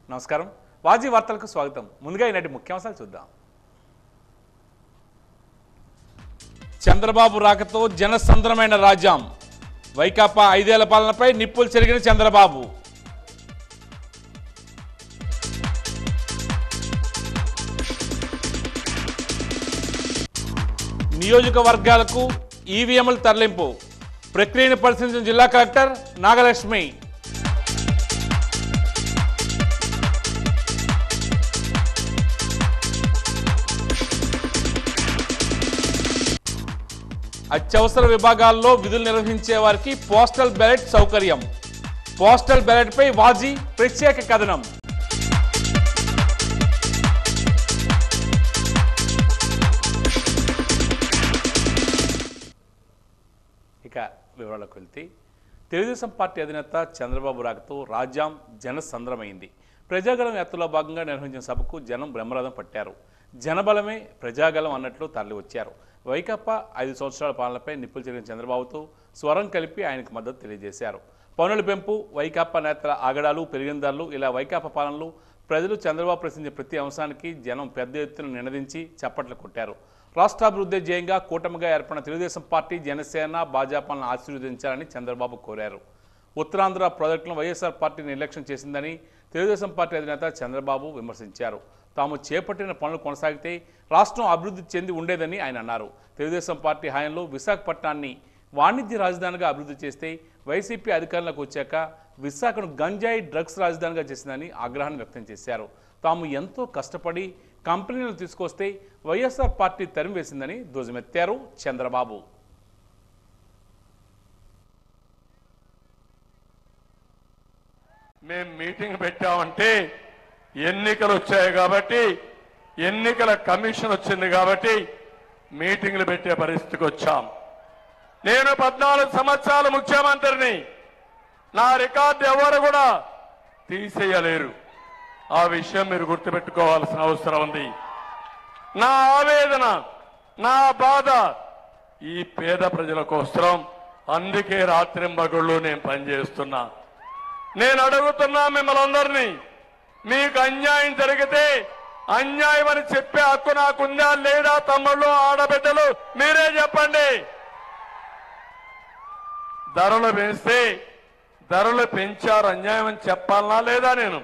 నమస్కారం వాజీ వార్తలకు స్వాగతం ముందుగా ఈనాటి ముఖ్యాంశాలు చూద్దాం చంద్రబాబు రాకతో జనసంద్రమైన రాజ్యం వైకాపా ఐదేళ్ల పాలనపై నిప్పులు చెరిగిన చంద్రబాబు నియోజకవర్గాలకు ఈవీఎంల తరలింపు ప్రక్రియను పరిశీలించిన జిల్లా కలెక్టర్ నాగలక్ష్మి అత్యవసర విభాగాల్లో విధులు నిర్వహించే వారికి పోస్టల్ బ్యాలెట్ సౌకర్యం పోస్టల్ బ్యాలెట్ పై వాజీ ప్రత్యేక కథనం ఇక వివరాలకు వెళ్తే తెలుగుదేశం పార్టీ అధినేత చంద్రబాబు రాకతో రాజ్యం జనసంద్రమైంది ప్రజాగలం యాత్రలో భాగంగా నిర్వహించిన సభకు జనం బ్రహ్మరథం పట్టారు జనబలమే ప్రజాగలం అన్నట్లు తరలి వచ్చారు వైకాపా ఐదు సంవత్సరాల పాలనపై నిప్పులు చెరిగిన చంద్రబాబుతో స్వరం కలిపి ఆయనకు మద్దతు తెలియజేశారు పనుల పెంపు వైకాపా నేతల ఆగడాలు పెరిగిన ధరలు ఇలా వైకాపా పాలనలు ప్రజలు చంద్రబాబు ప్రశ్నించే ప్రతి అంశానికి జనం పెద్ద ఎత్తున నినదించి చప్పట్లు కొట్టారు రాష్ట్రాభివృద్ధి ధ్యేయంగా కూటమిగా ఏర్పడిన తెలుగుదేశం పార్టీ జనసేన భాజపాలను ఆశీర్వదించాలని చంద్రబాబు కోరారు ఉత్తరాంధ్ర ప్రాజెక్టులను వైఎస్ఆర్ పార్టీ నిర్లక్ష్యం చేసిందని తెలుగుదేశం పార్టీ అధినేత చంద్రబాబు విమర్శించారు తాము చేపట్టిన పనులు కొనసాగితే రాష్ట్రం అభివృద్ధి చెంది ఉండేదని ఆయన అన్నారు తెలుగుదేశం పార్టీ హయాంలో విశాఖపట్నాన్ని వాణిజ్య రాజధానిగా అభివృద్ధి చేస్తే వైసీపీ అధికారంలోకి వచ్చాక విశాఖను గంజాయి డ్రగ్స్ రాజధానిగా చేసిందని ఆగ్రహాన్ని వ్యక్తం చేశారు తాము ఎంతో కష్టపడి కంపెనీలను తీసుకొస్తే వైఎస్ఆర్ పార్టీ తరిమివేసిందని ధ్వజమెత్తారు చంద్రబాబు మేం మీటింగ్ పెట్టామంటే ఎన్నికలు వచ్చాయి కాబట్టి ఎన్నికల కమిషన్ వచ్చింది కాబట్టి మీటింగ్లు పెట్టే పరిస్థితికి వచ్చాం నేను పద్నాలుగు సంవత్సరాలు ముఖ్యమంత్రిని నా రికార్డు ఎవరు కూడా తీసేయలేరు ఆ విషయం మీరు గుర్తుపెట్టుకోవాల్సిన అవసరం ఉంది నా ఆవేదన నా బాధ ఈ పేద ప్రజల కోసం అందుకే రాత్రింబగుళ్ళు నేను పనిచేస్తున్నా నేను అడుగుతున్నా మిమ్మల్ని అందరినీ మీకు అన్యాయం జరిగితే అన్యాయం అని చెప్పే హక్కు నాకుందా లేదా తమ్ముళ్ళు ఆడబిడ్డలు మీరే చెప్పండి ధరలు పెంచితే ధరలు పెంచారు అన్యాయం అని చెప్పాలనా లేదా నేను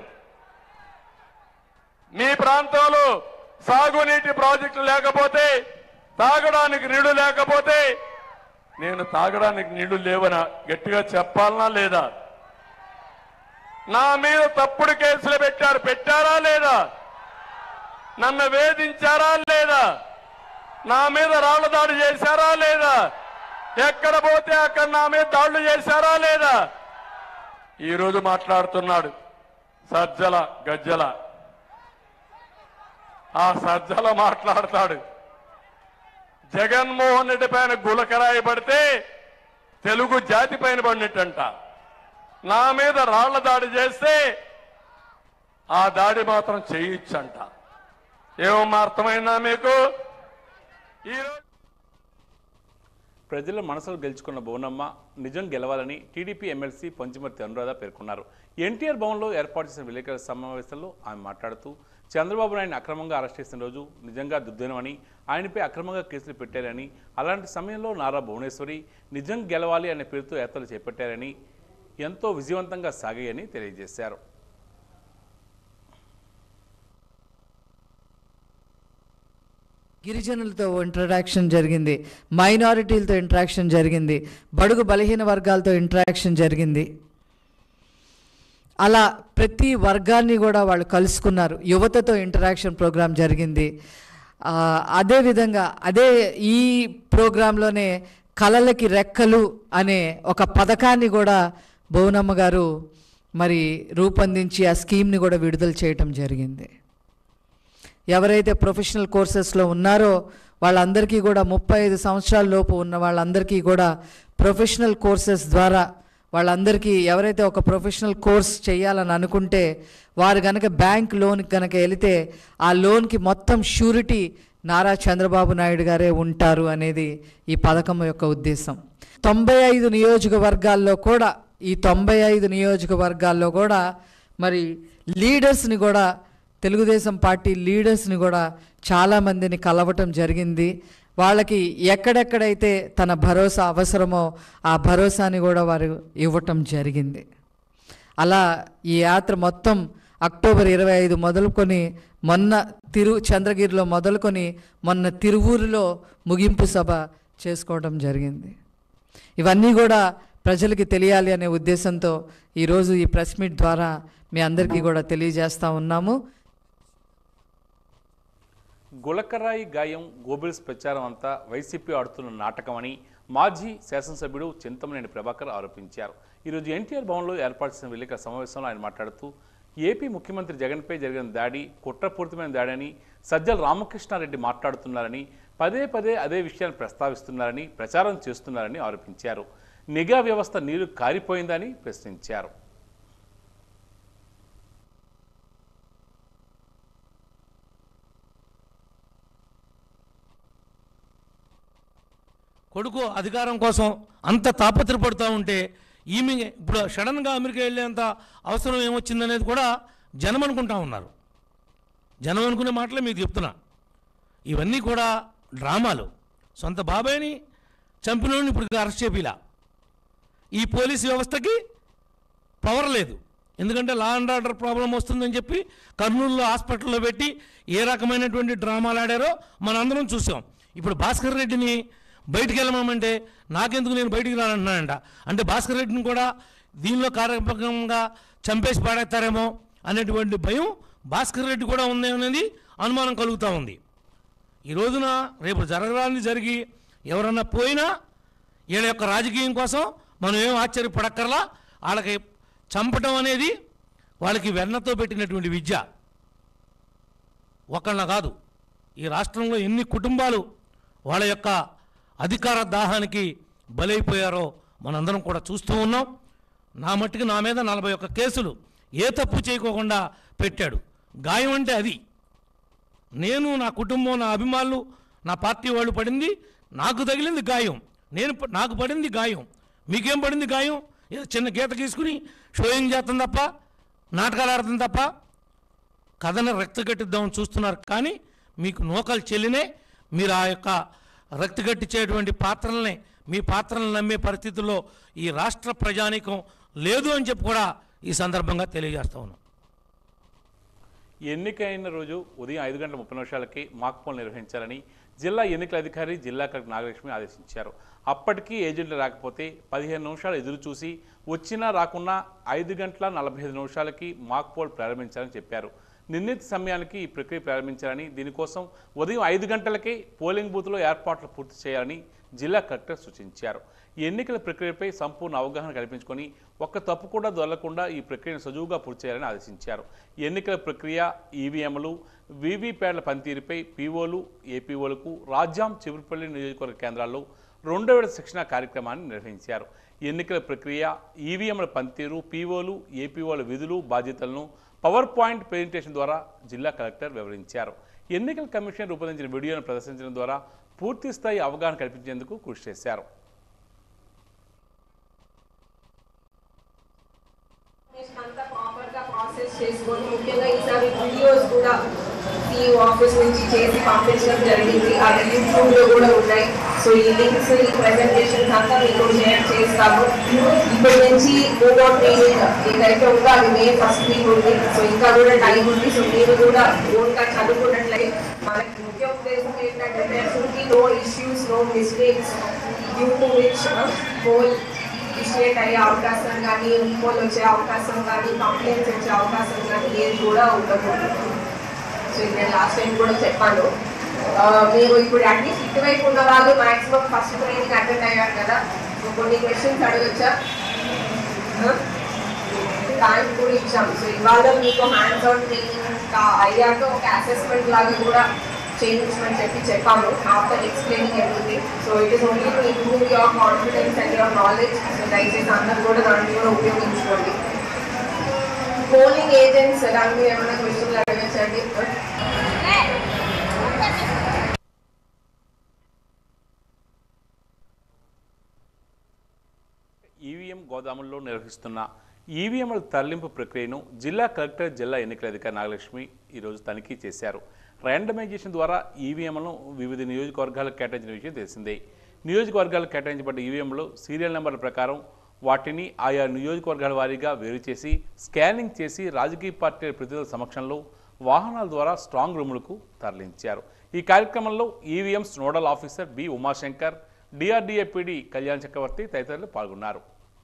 మీ ప్రాంతంలో సాగునీటి ప్రాజెక్టులు లేకపోతే తాగడానికి నీళ్లు లేకపోతే నేను తాగడానికి నీళ్లు లేవనా గట్టిగా చెప్పాలనా లేదా నా మీద తప్పుడు కేసులు పెట్టారు పెట్టారా లేదా నన్ను వేధించారా లేదా నా మీద రాళ్ల దాడి చేశారా లేదా ఎక్కడ పోతే అక్కడ నా మీద దాడులు చేశారా లేదా ఈ రోజు మాట్లాడుతున్నాడు సజ్జల గజ్జల ఆ సజ్జల మాట్లాడతాడు జగన్మోహన్ రెడ్డి పైన గులకరాయి పడితే తెలుగు జాతి పైన పడినట్టంట నా మీద రాళ్ల దాడి చేస్తే ఆ దాడి మాత్రం చేయొచ్చంట ఏమమ్మా అర్థమైందా మీకు ఈరోజు ప్రజల మనసులు గెలుచుకున్న భువనమ్మ నిజం గెలవాలని టీడీపీ ఎమ్మెల్సీ పంచమర్తి అనురాధ పేర్కొన్నారు ఎన్టీఆర్ భవన్లో ఏర్పాటు చేసిన విలేకరుల సమావేశంలో ఆమె మాట్లాడుతూ చంద్రబాబు నాయుడు అక్రమంగా అరెస్ట్ చేసిన రోజు నిజంగా దుర్దినమని ఆయనపై అక్రమంగా కేసులు పెట్టారని అలాంటి సమయంలో నారా భువనేశ్వరి నిజం గెలవాలి అనే పేరుతో యాత్రలు చేపట్టారని ఎంతో విజయవంతంగా సాగాయని తెలియజేశారు గిరిజనులతో ఇంటరాక్షన్ జరిగింది మైనారిటీలతో ఇంటరాక్షన్ జరిగింది బడుగు బలహీన వర్గాలతో ఇంటరాక్షన్ జరిగింది అలా ప్రతి వర్గాన్ని కూడా వాళ్ళు కలుసుకున్నారు యువతతో ఇంటరాక్షన్ ప్రోగ్రాం జరిగింది ఆ, అదేవిధంగా అదే ఈ ప్రోగ్రాంలోనే కళలకి రెక్కలు అనే ఒక పథకాన్ని కూడా భువనమ్మ గారు మరి రూపొందించి ఆ స్కీమ్ని కూడా విడుదల చేయటం జరిగింది ఎవరైతే ప్రొఫెషనల్ కోర్సెస్లో ఉన్నారో వాళ్ళందరికీ కూడా ముప్పై ఐదు సంవత్సరాల లోపు ఉన్న వాళ్ళందరికీ కూడా ప్రొఫెషనల్ కోర్సెస్ ద్వారా వాళ్ళందరికీ ఎవరైతే ఒక ప్రొఫెషనల్ కోర్స్ చేయాలని అనుకుంటే వారు కనుక బ్యాంక్ లోన్కి కనుక వెళితే ఆ లోన్కి మొత్తం షూరిటీ నారా చంద్రబాబు నాయుడు గారే ఉంటారు అనేది ఈ పథకం యొక్క ఉద్దేశం తొంభై ఐదు నియోజకవర్గాల్లో కూడా ఈ తొంభై ఐదు నియోజకవర్గాల్లో కూడా మరి లీడర్స్ని కూడా తెలుగుదేశం పార్టీ లీడర్స్ని కూడా చాలామందిని కలవటం జరిగింది వాళ్ళకి ఎక్కడెక్కడైతే తన భరోసా అవసరమో ఆ భరోసాని కూడా వారు ఇవ్వటం జరిగింది అలా ఈ యాత్ర మొత్తం అక్టోబర్ ఇరవై ఐదు మొదలుకొని మొన్న తిరు చంద్రగిరిలో మొదలుకొని మొన్న తిరువూరులో ముగింపు సభ చేసుకోవడం జరిగింది ఇవన్నీ కూడా ప్రజలకి తెలియాలి అనే ఉద్దేశంతో ఈరోజు ఈ ప్రెస్ మీట్ ద్వారా మీ అందరికీ కూడా తెలియజేస్తూ ఉన్నాము గులకరాయి గాయం గోబిల్స్ ప్రచారం అంతా వైసీపీ ఆడుతున్న నాటకమని మాజీ శాసనసభ్యుడు చింతమనేని ప్రభాకర్ ఆరోపించారు ఈరోజు ఎన్టీఆర్ భవన్లో ఏర్పాటు చేసిన విలేకరుల సమావేశంలో ఆయన మాట్లాడుతూ ఏపీ ముఖ్యమంత్రి జగన్పై జరిగిన దాడి కుట్రపూరితమైన దాడి అని సజ్జల రామకృష్ణారెడ్డి మాట్లాడుతున్నారని పదే పదే అదే విషయాన్ని ప్రస్తావిస్తున్నారని ప్రచారం చేస్తున్నారని ఆరోపించారు నిఘా వ్యవస్థ నీరు కారిపోయిందని ప్రశ్నించారు కొడుకు అధికారం కోసం అంత తాపత్రపడుతూ ఉంటే ఈమె ఇప్పుడు సడన్గా అమెరికా వెళ్ళేంత అవసరం ఏమొచ్చిందనేది కూడా జనం అనుకుంటా ఉన్నారు జనం అనుకునే మాటలే మీకు చెప్తున్నా ఇవన్నీ కూడా డ్రామాలు సొంత బాబాయ్ని చంపినోడిని ఇప్పుడు అరెస్ట్ చేపిలా ఈ పోలీస్ వ్యవస్థకి పవర్ లేదు ఎందుకంటే లా అండ్ ఆర్డర్ ప్రాబ్లం వస్తుందని చెప్పి కర్నూలులో హాస్పిటల్లో పెట్టి ఏ రకమైనటువంటి డ్రామాలు ఆడారో మనందరం చూసాం ఇప్పుడు భాస్కర్ రెడ్డిని బయటికి వెళ్ళమంటే నాకెందుకు నేను బయటికి రానంటున్నానంట అంటే భాస్కర్ రెడ్డిని కూడా దీనిలో కార్యక్రమంగా చంపేసి పాడేస్తారేమో అనేటువంటి భయం భాస్కర్ రెడ్డి కూడా ఉంది అనేది అనుమానం కలుగుతూ ఉంది ఈ రోజున రేపు జరగరాని జరిగి ఎవరన్నా పోయినా వీళ్ళ యొక్క రాజకీయం కోసం మనం ఏం ఆశ్చర్యపడక్కర్లా వాళ్ళకి చంపటం అనేది వాళ్ళకి వెన్నతో పెట్టినటువంటి విద్య ఒకళ్ళ కాదు ఈ రాష్ట్రంలో ఎన్ని కుటుంబాలు వాళ్ళ యొక్క అధికార దాహానికి బలైపోయారో మనందరం కూడా చూస్తూ ఉన్నాం నా మట్టుకు నా మీద నలభై ఒక్క కేసులు ఏ తప్పు చేయకోకుండా పెట్టాడు గాయం అంటే అది నేను నా కుటుంబం నా అభిమానులు నా పార్టీ వాళ్ళు పడింది నాకు తగిలింది గాయం నేను ప- నాకు పడింది గాయం మీకేం పడింది గాయం ఏదో చిన్న గీత గీసుకుని షోయింగ్ చేస్తాం తప్ప నాటకాలు ఆడతాం తప్ప కథను రక్తగట్టిద్దామని చూస్తున్నారు కానీ మీకు నూకలు చెల్లినే మీరు ఆ యొక్క రక్తగట్టించేటువంటి పాత్రల్ని మీ పాత్రలను నమ్మే పరిస్థితుల్లో ఈ రాష్ట్ర ప్రజానీకం లేదు అని చెప్పి కూడా ఈ సందర్భంగా తెలియజేస్తా ఉన్నాం ఎన్నికైన రోజు ఉదయం ఐదు గంటల ముప్పై నిమిషాలకి మాక్ పోల్ నిర్వహించాలని జిల్లా ఎన్నికల అధికారి జిల్లా కలెక్టర్ నాగలక్ష్మి ఆదేశించారు అప్పటికీ ఏజెంట్లు రాకపోతే పదిహేను నిమిషాలు ఎదురు చూసి వచ్చినా రాకున్నా ఐదు గంటల నలభై ఐదు నిమిషాలకి మాక్ పోల్ ప్రారంభించాలని చెప్పారు నిర్ణీత సమయానికి ఈ ప్రక్రియ ప్రారంభించాలని దీనికోసం ఉదయం ఐదు గంటలకే పోలింగ్ బూత్లో ఏర్పాట్లు పూర్తి చేయాలని జిల్లా కలెక్టర్ సూచించారు ఈ ఎన్నికల ప్రక్రియపై సంపూర్ణ అవగాహన కల్పించుకొని ఒక్క తప్పు కూడా దొరలకుండా ఈ ప్రక్రియను సజువుగా పూర్తి చేయాలని ఆదేశించారు ఈ ఎన్నికల ప్రక్రియ ఈవీఎంలు వీవీప్యాడ్ల పనితీరుపై పీఓలు ఏపీఓలకు రాజ్యాం చివరిపల్లి నియోజకవర్గ కేంద్రాల్లో రెండో విడత శిక్షణ కార్యక్రమాన్ని నిర్వహించారు ఎన్నికల ప్రక్రియ ఈవీఎంల పనితీరు పీఓలు ఏపీఓల విధులు బాధ్యతలను పవర్ పాయింట్ ప్రెజెంటేషన్ ద్వారా జిల్లా కలెక్టర్ వివరించారు ఎన్నికల కమిషన్ రూపొందించిన వీడియోను ప్రదర్శించడం ద్వారా పూర్తి స్థాయి అవగాహన కల్పించేందుకు కృషి చేశారు అంతా ప్రాపర్ గా ప్రాసెస్ చేసుకొని ముఖ్యంగా ఈసారి వీడియోస్ కూడా సిఇఓ ఆఫీస్ నుంచి చేసి పంపించడం జరిగింది అది యూట్యూబ్ లో కూడా ఉన్నాయి సో ఈ లింక్స్ ఈ ప్రెజెంటేషన్స్ అంతా మీకు షేర్ చేస్తాము ఇప్పటి నుంచి మూవ్ ఆన్ ట్రైనింగ్ ఏదైతే ఉందో అది మే ఫస్ట్ వీక్ ఉంది సో ఇంకా కూడా టైం ఉంది సో మీరు కూడా ఓన్ గా చదువుకున్నట్లయితే మనకి ముఖ్య ఉద్దేశం ఏంటంటే there should be no issues no mistakes due to which whole initiate అయ్యే అవకాశం కానీ రీపోల్ వచ్చే అవకాశం కానీ కంప్లైంట్స్ వచ్చే అవకాశం కానీ ఏది కూడా ఉండకూడదు సో ఇది నేను లాస్ట్ టైం కూడా చెప్పాను ఆ, మీరు ఇప్పుడు అట్లీస్ట్ ఇటువైపు ఉన్న వాళ్ళు మాక్సిమం ఫస్ట్ ట్రైనింగ్ అటెండ్ అయ్యారు కదా సో కొన్ని క్వశ్చన్స్ అడగచ్చా టైం కూడా ఇచ్చాం సో ఇవాళ మీకు హ్యాండ్స్ ఆన్ ట్రైనింగ్ అయ్యాక ఒక అసెస్మెంట్ లాగా కూడా చేయించమని చెప్పి చెప్పాము after explaining everything so it is only to improve your confidence and your knowledge so దయచేసి అందరూ కూడా దాన్ని కూడా ఉపయోగించుకోండి పోలింగ్ ఏజెంట్స్ దాని మీద ఏమైనా క్వశ్చన్లు అడగచ్చండి ఈవీఎం గోదాముల్లో నిర్వహిస్తున్న ఈవీఎంల తరలింపు ప్రక్రియను జిల్లా కలెక్టర్ జిల్లా ఎన్నికల అధికారి నాగలక్ష్మి ఈరోజు తనిఖీ చేశారు ర్యాండమైజేషన్ ద్వారా ఈవీఎంలను వివిధ నియోజకవర్గాలకు కేటాయించిన విషయం తెలిసిందే నియోజకవర్గాలకు కేటాయించబడ్డ ఈవీఎంలు సీరియల్ నెంబర్ల ప్రకారం వాటిని ఆయా నియోజకవర్గాల వారీగా వేరు చేసి స్కానింగ్ చేసి రాజకీయ పార్టీల ప్రతినిధుల సమక్షంలో వాహనాల ద్వారా స్ట్రాంగ్ రూములకు తరలించారు ఈ కార్యక్రమంలో EVMs nodal officer B Umashankar DRDA PD Kalyan Chakravarthy తదితరులు పాల్గొన్నారు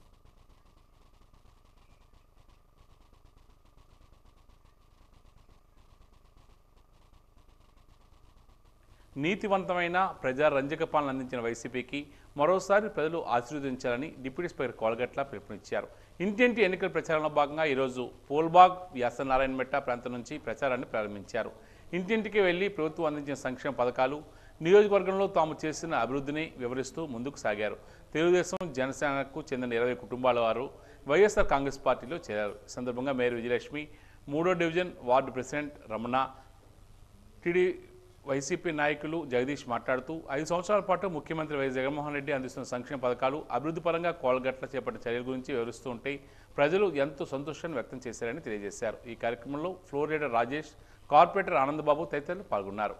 నీతివంతమైన ప్రజారంజక పాలన అందించిన వైసీపీకి మరోసారి ప్రజలు ఆశీర్వదించాలని డిప్యూటీ స్పీకర్ కోలగట్ల పిలుపునిచ్చారు ఇంటింటి ఎన్నికల ప్రచారంలో భాగంగా ఈరోజు పోల్బాగ్ వ్యాసనారాయణ మెట్ట ప్రాంతం నుంచి ప్రచారాన్ని ప్రారంభించారు ఇంటింటికి వెళ్లి ప్రభుత్వం అందించిన సంక్షేమ పథకాలు నియోజకవర్గంలో తాము చేసిన అభివృద్ధిని వివరిస్తూ ముందుకు సాగారు తెలుగుదేశం జనసేనకు చెందిన ఇరవై కుటుంబాల వారు వైఎస్ఆర్ కాంగ్రెస్ పార్టీలో చేరారు ఈ సందర్భంగా మేయర్ విజయలక్ష్మి మూడో డివిజన్ వార్డు ప్రెసిడెంట్ రమణ టీడీ వైసీపీ నాయకులు జగదీష్ మాట్లాడుతూ ఐదు సంవత్సరాల పాటు ముఖ్యమంత్రి వైఎస్ జగన్మోహన్ రెడ్డి అందిస్తున్న సంక్షేమ పథకాలు అభివృద్ధి పరంగా కోలగట్ల చేపట్టిన చర్యల గురించి వివరిస్తూ ఉంటే ప్రజలు ఎంతో సంతోషాన్ని వ్యక్తం చేశారని తెలియజేశారు ఈ కార్యక్రమంలో floor leader Rajesh corporator Anandababu తదితరులు పాల్గొన్నారు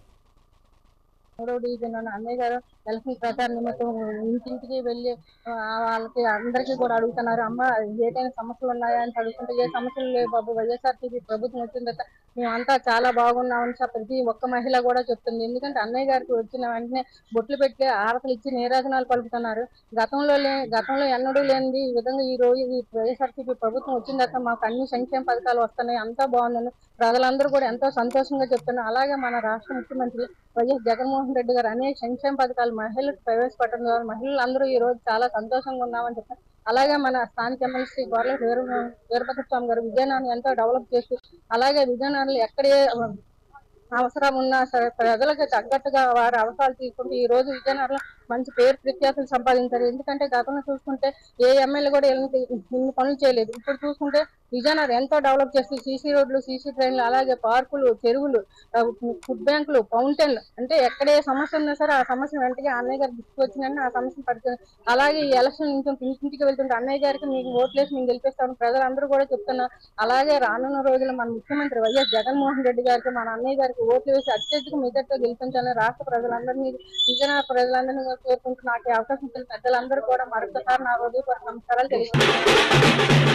మూడవ డివిజన్ లోని అన్నయ్య గారు ఎలక్షన్ ప్రచార నిమిత్తం ఇంటింటికి వెళ్ళి ఆ, వాళ్ళకి అందరికీ కూడా అడుగుతున్నారు అమ్మ ఏదైనా సమస్యలు ఉన్నాయా అని అడుగుతుంటే ఏ సమస్యలు లేవు బాబు వైఎస్ఆర్సీపీ ప్రభుత్వం వచ్చిన తర్వాత మేమంతా చాలా బాగున్నామని చెప్పి ప్రతి ఒక్క మహిళ కూడా చెప్తుంది ఎందుకంటే అన్నయ్య గారికి వచ్చిన వెంటనే బొట్లు పెట్టి ఆరతలు ఇచ్చి నీరాజనాలు పలుకుతున్నారు గతంలో లే గతంలో ఎన్నడూ లేనిది ఈ విధంగా ఈ రోజు ఈ వైఎస్ఆర్సీపీ ప్రభుత్వం వచ్చిన తర్వాత మాకు అన్ని సంక్షేమ పథకాలు వస్తున్నాయి అంతా బాగుందని ప్రజలందరూ కూడా ఎంతో సంతోషంగా చెప్తున్నారు అలాగే మన రాష్ట్ర ముఖ్యమంత్రి వైఎస్ జగన్మోహన్ రెడ్డి గారు అనేక సంక్షేమ పథకాలు మహిళలకు ప్రవేశపెట్టడం ద్వారా మహిళలందరూ ఈ రోజు చాలా సంతోషంగా ఉన్నామని చెప్పారు అలాగే మన స్థానిక ఎమ్మెల్సీ గొర్రెల వీర వీరభద్ర స్వామి గారు విజయనగరం ఎంతో డెవలప్ చేసి అలాగే విజయనగరంలో ఎక్కడే అవసరం ఉన్నా సరే ప్రజలకు తగ్గట్టుగా వారి అవసరాలు తీసుకుంటూ ఈ రోజు విజయనగరంలో మంచి పేరు ప్రఖ్యాతులు సంపాదించారు ఎందుకంటే గతంలో చూసుకుంటే ఏ ఎమ్మెల్యే కూడా ఇలాంటి ఇన్ని పనులు చేయలేదు ఇప్పుడు చూసుకుంటే విజయనగరం ఎంతో డెవలప్ చేసి సీసీ రోడ్లు సీసీ ట్రైన్లు అలాగే పార్కులు చెరువులు ఆ, ఫుడ్ బ్యాంకులు ఫౌంటైన్లు అంటే ఎక్కడే సమస్య ఉన్నా సరే ఆ సమస్య వెంటనే అన్నయ్య గారు దృష్టికి వచ్చిందని ఆ సమస్యను పడుతుంది అలాగే ఈ ఎలక్షన్ నుంచి ఇంటింటికి వెళ్తుంటే అన్నయ్య గారికి మీకు ఓట్లేసి మేము గెలిపిస్తామని ప్రజలందరూ కూడా చెప్తున్నారు అలాగే రానున్న రోజుల్లో మన ముఖ్యమంత్రి వైఎస్ జగన్మోహన్ రెడ్డి గారికి మన అన్నయ్య గారికి ఓట్లు వేసి అత్యధిక మెజార్టీతో గెలిపించాలని రాష్ట్ర ప్రజలందరినీ విజయనగర ప్రజలందరినీ కూడా కోరుకుంటూ నాకు ఈ అవకాశం ఇచ్చిన పెద్దలందరూ కూడా మరొకసారి నా హృదయపూర్వక నమస్కారాలు తెలియజేస్తున్నాను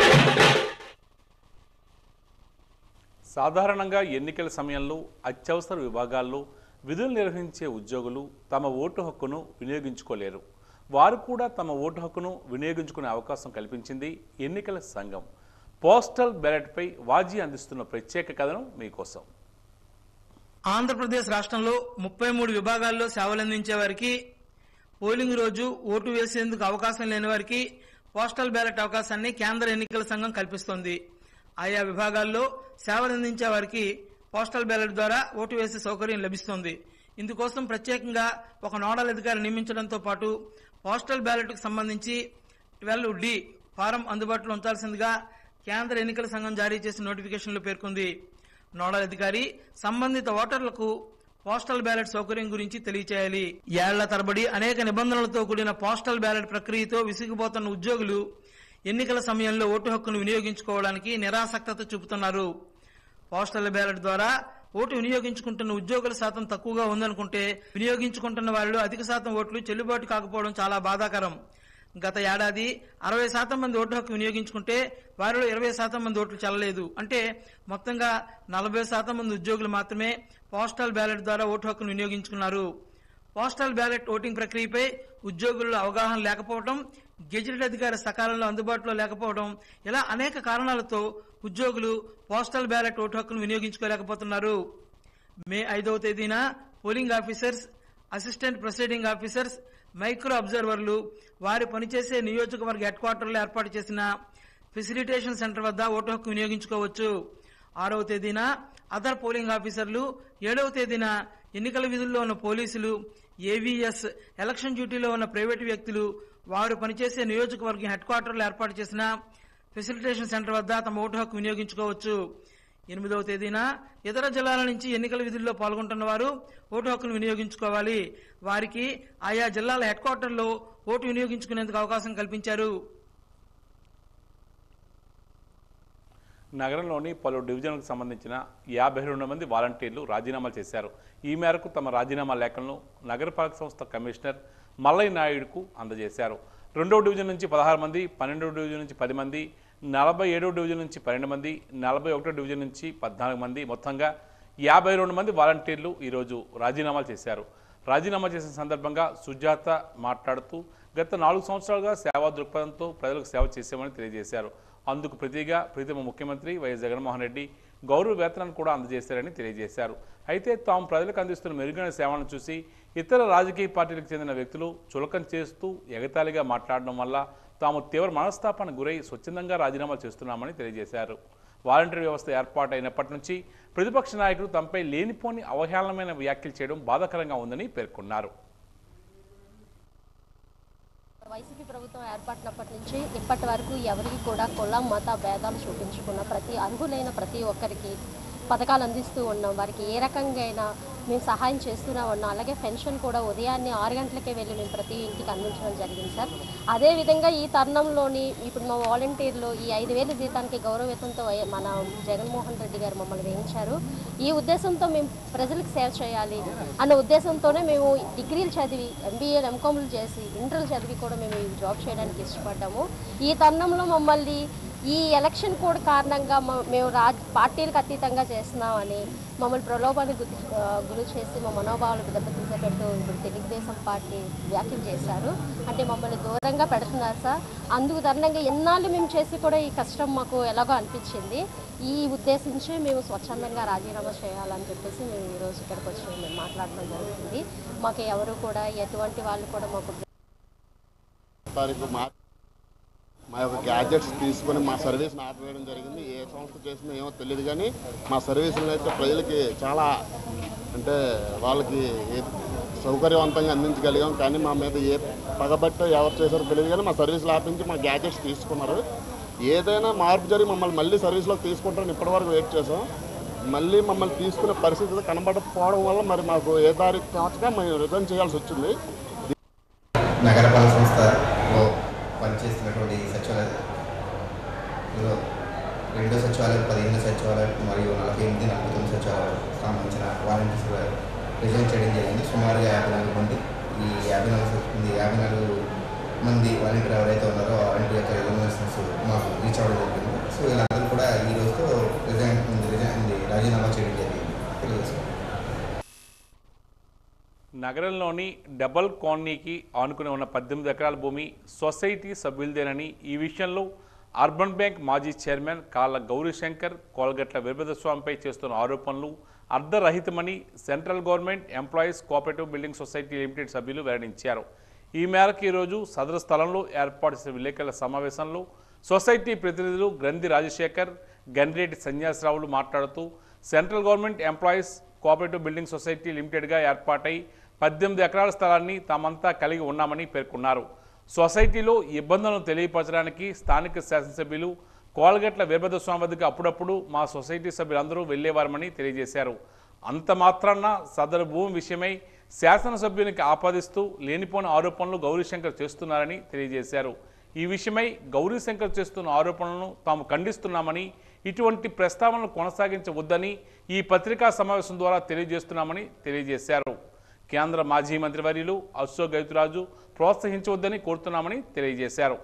సాధారణంగా ఎన్నికల సమయంలో అత్యవసర విభాగాల్లో విధులు నిర్వహించే ఉద్యోగులు తమ ఓటు హక్కును వినియోగించుకోలేరు వారు కూడా తమ ఓటు హక్కును వినియోగించుకునే అవకాశం కల్పించింది ఎన్నికల సంఘం పోస్టల్ బ్యాలెట్పై వాజీ అందిస్తున్న ప్రత్యేక కథనం మీకోసం ఆంధ్రప్రదేశ్ రాష్ట్రంలో ముప్పై మూడు విభాగాల్లో సేవలందించే వారికి పోలింగ్ రోజు ఓటు వేసేందుకు అవకాశం లేని వారికి పోస్టల్ బ్యాలెట్ అవకాశాన్ని కేంద్ర ఎన్నికల సంఘం కల్పిస్తోంది ఆయా విభాగాల్లో సేవలందించే వారికి పోస్టల్ బ్యాలెట్ ద్వారా ఓటు వేసే సౌకర్యం లభిస్తుంది ఇందుకోసం ప్రత్యేకంగా ఒక నోడల్ అధికారి నియమించడంతో పాటు పోస్టల్ బ్యాలెట్కు సంబంధించి ట్వెల్వ్ డి ఫారం అందుబాటులో ఉంచాల్సిందిగా కేంద్ర ఎన్నికల సంఘం జారీ చేసిన నోటిఫికేషన్లో పేర్కొంది నోడల్ అధికారి సంబంధిత ఓటర్లకు పోస్టల్ బ్యాలెట్ సౌకర్యం గురించి తెలియచేయాలి ఏళ్ల తరబడి అనేక నిబంధనలతో కూడిన పోస్టల్ బ్యాలెట్ ప్రక్రియతో విసిగిపోతున్న ఉద్యోగులు ఎన్నికల సమయంలో ఓటు హక్కును వినియోగించుకోవడానికి నిరాసక్తత చూపుతున్నారు పోస్టల్ బ్యాలెట్ ద్వారా ఓటు వినియోగించుకుంటున్న ఉద్యోగుల శాతం తక్కువగా ఉందనుకుంటే వినియోగించుకుంటున్న వారిలో అధిక శాతం ఓట్లు చెల్లుబాటు కాకపోవడం చాలా బాధాకరం గత ఏడాది అరవై శాతం మంది ఓటు హక్కు వినియోగించుకుంటే వారిలో ఇరవై శాతం మంది ఓట్లు చెల్లలేదు అంటే మొత్తంగా నలభై శాతం మంది ఉద్యోగులు మాత్రమే పోస్టల్ బ్యాలెట్ ద్వారా ఓటు హక్కును వినియోగించుకున్నారు పోస్టల్ బ్యాలెట్ ఓటింగ్ ప్రక్రియపై ఉద్యోగుల్లో అవగాహన లేకపోవడం గెజిటెడ్ అధికారి సకాలంలో అందుబాటులో లేకపోవడం ఇలా అనేక కారణాలతో ఉద్యోగులు పోస్టల్ బ్యాలెట్ ఓటు హక్కును వినియోగించుకోలేకపోతున్నారు మే ఐదవ తేదీన polling officers assistant presiding officers micro అబ్జర్వర్లు వారి పనిచేసే నియోజకవర్గ హెడ్ క్వార్టర్లో ఏర్పాటు చేసిన ఫెసిలిటేషన్ సెంటర్ వద్ద ఓటు హక్కు వినియోగించుకోవచ్చు ఆరవ తేదీన అదర్ పోలింగ్ ఆఫీసర్లు ఏడవ తేదీన ఎన్నికల విధుల్లో ఉన్న పోలీసులు ఏవీఎస్ ఎలక్షన్ డ్యూటీలో ఉన్న ప్రైవేటు వ్యక్తులు వారు పనిచేసే నియోజకవర్గం హెడ్ క్వార్టర్లో ఏర్పాటు చేసిన ఫెసిలిటేషన్ సెంటర్ వద్ద తమ ఓటు హక్కు వినియోగించుకోవచ్చు ఎనిమిదవ తేదీన ఇతర జిల్లాల నుంచి ఎన్నికల విధుల్లో పాల్గొంటున్న వారు ఓటు హక్కును వినియోగించుకోవాలి వారికి ఆయా జిల్లాల హెడ్ క్వార్టర్లో ఓటు వినియోగించుకునేందుకు అవకాశం కల్పించారు నగరంలోని పలు డివిజన్లకు సంబంధించిన యాభై రెండు మంది వాలంటీర్లు రాజీనామా చేశారు ఈ మేరకు తమ రాజీనామా లేఖలను నగరపాలక సంస్థ కమిషనర్ మల్లయ్య నాయుడుకు అందజేశారు రెండవ డివిజన్ నుంచి పదహారు మంది పన్నెండవ డివిజన్ నుంచి పది మంది నలభై ఏడవ డివిజన్ నుంచి పన్నెండు మంది నలభై ఒకటో డివిజన్ నుంచి పద్నాలుగు మంది మొత్తంగా యాభై రెండు మంది వాలంటీర్లు ఈరోజు రాజీనామాలు చేశారు రాజీనామా చేసిన సందర్భంగా సుజాత మాట్లాడుతూ గత నాలుగు సంవత్సరాలుగా సేవా దృక్పథంతో ప్రజలకు సేవ చేశామని తెలియజేశారు అందుకు ప్రతిగా ప్రీతమ ముఖ్యమంత్రి వైఎస్ జగన్మోహన్ రెడ్డి గౌరవ వేతనాన్ని కూడా అందజేశారని తెలియజేశారు అయితే తాము ప్రజలకు అందిస్తున్న మెరుగైన సేవలను చూసి ఇతర రాజకీయ పార్టీలకు చెందిన వ్యక్తులు చులకం చేస్తూ ఎగతాళిగా మాట్లాడడం వల్ల తాము తీవ్ర మనస్తాపానికి గురై స్వచ్ఛందంగా రాజీనామా చేస్తున్నామని తెలియజేశారు వాలంటీర్ వ్యవస్థ ఏర్పాటైనప్పటి నుంచి ప్రతిపక్ష నాయకులు తమపై లేనిపోని అవహేళనమైన వ్యాఖ్యలు చేయడం బాధాకరంగా ఉందని పేర్కొన్నారు వైసీపీ ప్రభుత్వం ఏర్పడినప్పటి నుంచి ఇప్పటి వరకు ఎవరికి కూడా కుల మత భేదాలు చూపించుకున్న ప్రతి అర్హులైన ప్రతి ఒక్కరికి పథకాలు అందిస్తూ ఉన్నాం వారికి ఏ రకంగా అయినా మేము సహాయం చేస్తూనే ఉన్నాం అలాగే పెన్షన్ కూడా ఉదయాన్నే ఆరు గంటలకే వెళ్ళి మేము ప్రతి ఇంటికి అందించడం జరిగింది సార్ అదేవిధంగా ఈ తరుణంలోని ఇప్పుడు మా వాలంటీర్లు ఈ ఐదు వేల జీతానికి గౌరవవేతంతో వై- మన జగన్మోహన్ రెడ్డి గారు మమ్మల్ని వేయించారు ఈ ఉద్దేశంతో మేము ప్రజలకు సేవ చేయాలి అన్న ఉద్దేశంతోనే మేము డిగ్రీలు చదివి ఎంబీఏలు ఎంకామ్లు చేసి ఇంటర్లు చదివి కూడా మేము ఈ జాబ్ చేయడానికి ఇష్టపడ్డాము ఈ తరుణంలో మమ్మల్ని ఈ ఎలక్షన్ కోడ్ కారణంగా మ- మేము రాజ్ పార్టీలకు అతీతంగా చేస్తున్నామని మమ్మల్ని ప్రలోభానికి గురి ఆ, గురి చేసి మా మనోభావాలు దెబ్బతీసేటట్టు ఇప్పుడు తెలుగుదేశం పార్టీ వ్యాఖ్యలు చేశారు అంటే మమ్మల్ని దూరంగా పెడుతున్నారు సార్ అందుకు తరుణంగా ఎన్నాళ్ళు మేము చేసి కూడా ఈ కష్టం మాకు ఎలాగో అనిపించింది ఈ ఉద్దేశించి మేము స్వచ్ఛందంగా రాజీనామా చేయాలని చెప్పేసి మేము ఈరోజు ఇక్కడికి వచ్చి మేము మాట్లాడడం జరుగుతుంది మాకు ఎవరు కూడా ఎటువంటి వాళ్ళు కూడా మాకు తారీఖు మా మా యొక్క గ్యాజెట్స్ తీసుకొని మా సర్వీస్ని ఆపివేయడం జరిగింది ఏ సంస్థ చేసిందో ఏమో తెలియదు కానీ మా సర్వీసులను అయితే ప్రజలకి చాలా అంటే వాళ్ళకి ఏ సౌకర్యవంతంగా అందించగలిగాం కానీ మా మీద ఏ పగబట్టో ఎవరు చేశారో తెలియదు కానీ మా సర్వీసులు ఆపించి మా గ్యాజెట్స్ తీసుకున్నారు ఏదైనా మార్పు జరిగి మమ్మల్ని మళ్ళీ సర్వీస్లోకి తీసుకుంటారని ఇప్పటివరకు వెయిట్ చేసాం మళ్ళీ మమ్మల్ని తీసుకునే పరిస్థితి కనబడకపోవడం వల్ల మరి మాకు ఏ దారి తోచగా మేము రిటర్న్ చేయాల్సి వచ్చింది నగరపాలక సంస్థలో పనిచేస్తున్నటువంటి సచివాలయంలో రెండో సచివాలయం పదిహేను సచివాలయం మరియు నలభై ఎనిమిది నలభై తొమ్మిది సచివాలయం సంబంధించిన వాలంటీర్స్ రిజైన్ చేయడం జరిగింది సుమారుగా యాభై నాలుగు మంది ఈ యాభై నాలుగు మంది యాభై నాలుగు మంది వాలంటీర్ ఎవరైతే ఉన్నారో ఆ వాలంటీర్ యొక్క రిజర్వేషన్స్ మాకు రీచ్ అవ్వడం జరిగింది సో వీళ్ళందరూ కూడా ఈ రోజుతో రిజైన్ రిజైన్ రాజీనామా చేయడం జరిగింది తెలియజేస్తాం నగరంలోని డబల్ కాలనీకి ఆనుకుని ఉన్న పద్దెనిమిది ఎకరాల భూమి సొసైటీ సభ్యులదేనని ఈ విషయంలో అర్బన్ బ్యాంక్ మాజీ చైర్మన్ కాళ్ళ గౌరీశంకర్ కోలగట్ల వీరభద్రస్వామిపై చేస్తున్న ఆరోపణలు అర్ధరహితమని central government employees cooperative building society limited సభ్యులు వెల్లడించారు ఈ మేరకు ఈరోజు సదరు స్థలంలో ఏర్పాటు చేసిన విలేకరుల సమావేశంలో సొసైటీ ప్రతినిధులు గ్రంథి రాజశేఖర్ గన్రెడ్డి సన్యాసరావులు మాట్లాడుతూ central government employees cooperative building society లిమిటెడ్గా ఏర్పాటై పద్దెనిమిది ఎకరాల స్థలాన్ని తామంతా కలిగి ఉన్నామని పేర్కొన్నారు సొసైటీలో ఇబ్బందులను తెలియపరచడానికి స్థానిక శాసనసభ్యులు కోలగట్ల వీరభద్ర స్వామి వద్దకు అప్పుడప్పుడు మా సొసైటీ సభ్యులందరూ వెళ్లేవారమని తెలియజేశారు అంత మాత్రాన సదరు భూమి విషయమై శాసనసభ్యునికి ఆపాదిస్తూ లేనిపోని ఆరోపణలు గౌరీశంకర్ చేస్తున్నారని తెలియజేశారు ఈ విషయమై గౌరీశంకర్ చేస్తున్న ఆరోపణలను తాము ఖండిస్తున్నామని ఇటువంటి ప్రస్తావనలు కొనసాగించవద్దని ఈ పత్రికా సమావేశం ద్వారా తెలియజేస్తున్నామని తెలియజేశారు కేంద్ర మాజీ మంత్రివర్యులు అశోక్ గైతురాజు ప్రోత్సహించవద్దని కోరుతున్నామని తెలియజేశారు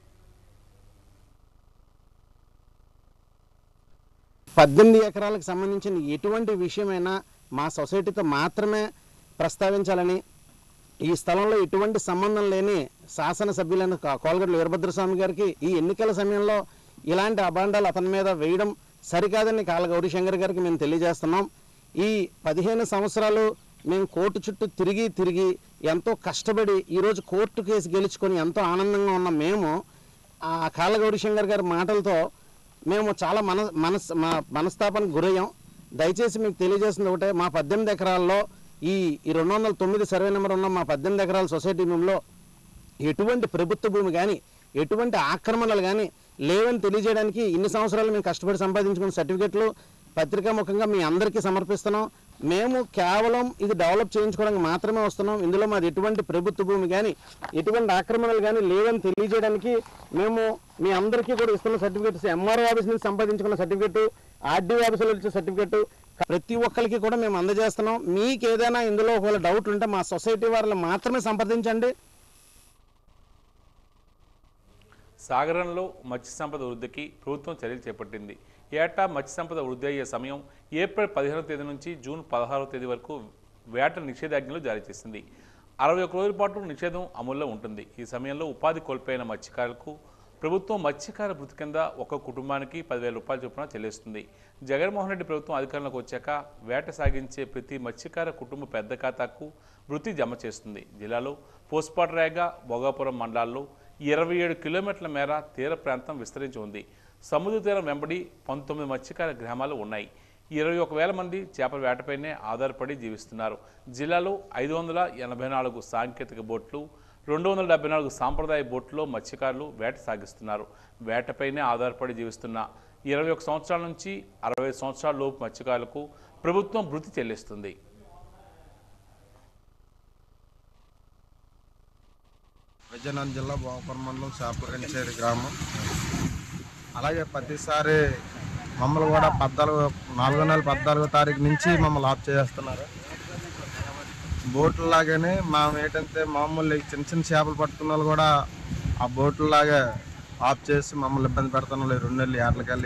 పద్దెనిమిది ఎకరాలకు సంబంధించిన ఎటువంటి విషయమైనా మా సొసైటీతో మాత్రమే ప్రస్తావించాలని ఈ స్థలంలో ఎటువంటి సంబంధం లేని శాసనసభ్యులైన కా- కోలగడ్ల వీరభద్రస్వామి గారికి ఈ ఎన్నికల సమయంలో ఇలాంటి అభాండాలు అతని మీద వేయడం సరికాదని కాళ్ళ గౌరీశంకర్ గారికి మేము తెలియజేస్తున్నాం ఈ పదిహేను సంవత్సరాలు మేము కోర్టు చుట్టూ తిరిగి తిరిగి ఎంతో కష్టపడి ఈరోజు కోర్టు కేసు గెలుచుకొని ఎంతో ఆనందంగా ఉన్న మేము ఆ కాళ్ళ గౌరీశంకర్ గారి మాటలతో మేము చాలా మన మనస్ మా మనస్తాపానికి గురయ్యాం దయచేసి మీకు తెలియజేసింది ఒకటే మా పద్దెనిమిది ఎకరాల్లో ఈ ఈ రెండు వందల తొమ్మిది సర్వే నెంబర్ ఉన్న మా పద్దెనిమిది ఎకరాల సొసైటీ భూమిలో ఎటువంటి ప్రభుత్వ భూమి కానీ ఎటువంటి ఆక్రమణలు కానీ లేవని తెలియజేయడానికి ఇన్ని సంవత్సరాలు మేము కష్టపడి సంపాదించుకున్న సర్టిఫికెట్లు పత్రికా ముఖంగా మీ అందరికీ సమర్పిస్తున్నాం మేము కేవలం ఇది డెవలప్ చేయించుకోవడానికి మాత్రమే వస్తున్నాం ఇందులో మాది ఎటువంటి ప్రభుత్వ భూమి కానీ ఎటువంటి ఆక్రమణలు కానీ లేవని తెలియజేయడానికి మేము మీ అందరికీ కూడా ఇస్తున్న సర్టిఫికేట్స్ ఎంఆర్ఓ ఆఫీస్ నుంచి సంపాదించుకున్న సర్టిఫికేట్ ఆర్డీఓ ఆఫీసులో ఇచ్చే సర్టిఫికేట్ ప్రతి ఒక్కరికి కూడా మేము అందజేస్తున్నాం మీకు ఏదైనా ఇందులో ఒకవేళ డౌట్ ఉంటే మా సొసైటీ వారిని మాత్రమే సంప్రదించండి సాగరంలో మత్స్య సంపద వృద్ధికి ప్రభుత్వం చర్యలు చేపట్టింది ఏటా మత్స్య సంపద వృద్ధి అయ్యే సమయం ఏప్రిల్ పదిహేనవ తేదీ నుంచి జూన్ పదహారవ తేదీ వరకు వేట నిషేధాజ్ఞలు జారీ చేసింది అరవై ఒక్క రోజుల పాటు నిషేధం అమల్లో ఉంటుంది ఈ సమయంలో ఉపాధి కోల్పోయిన మత్స్యకారులకు ప్రభుత్వం మత్స్యకార వృత్తి కింద ఒక కుటుంబానికి పదివేల రూపాయల చొప్పున చెల్లిస్తుంది జగన్మోహన్ రెడ్డి ప్రభుత్వం అధికారంలోకి వచ్చాక వేట సాగించే ప్రతి మత్స్యకార కుటుంబ పెద్ద ఖాతాకు వృత్తి జమ చేస్తుంది జిల్లాలో పోస్పాటరేగ భోగాపురం మండలాల్లో ఇరవై ఏడు కిలోమీటర్ల మేర తీర ప్రాంతం విస్తరించి ఉంది సముద్ర తీరం వెంబడి పంతొమ్మిది మత్స్యకార గ్రామాలు ఉన్నాయి ఇరవై ఒక వేల మంది చేపల వేటపైనే ఆధారపడి జీవిస్తున్నారు జిల్లాలో ఐదు వందల ఎనభై నాలుగు సాంకేతిక బోట్లు రెండు వందల డెబ్బై నాలుగు సాంప్రదాయ బోట్లో మత్స్యకారులు వేట సాగిస్తున్నారు వేటపైనే ఆధారపడి జీవిస్తున్న ఇరవై ఒక సంవత్సరాల నుంచి అరవై సంవత్సరాల లోపు మత్స్యకారులకు ప్రభుత్వం భృతి చెల్లిస్తుంది విజయనగరం జిల్లా భోగపురం మండలం చేపరంచేరి గ్రామం అలాగే ప్రతిసారి మమ్మల్ని కూడా పద్నాలుగు నాలుగో నెల పద్నాలుగో తారీఖు నుంచి మమ్మల్ని ఆఫ్ చేస్తున్నారు బోట్లు లాగానే మా ఏంటంటే మామూలు ఈ చిన్న చిన్న చేపలు పట్టుకున్న వాళ్ళు కూడా ఆ బోట్లు లాగా ఆఫ్ చేసి మమ్మల్ని ఇబ్బంది పెడుతున్నారు ఈ రెండు నెలలు ఏటలకెళ్ళి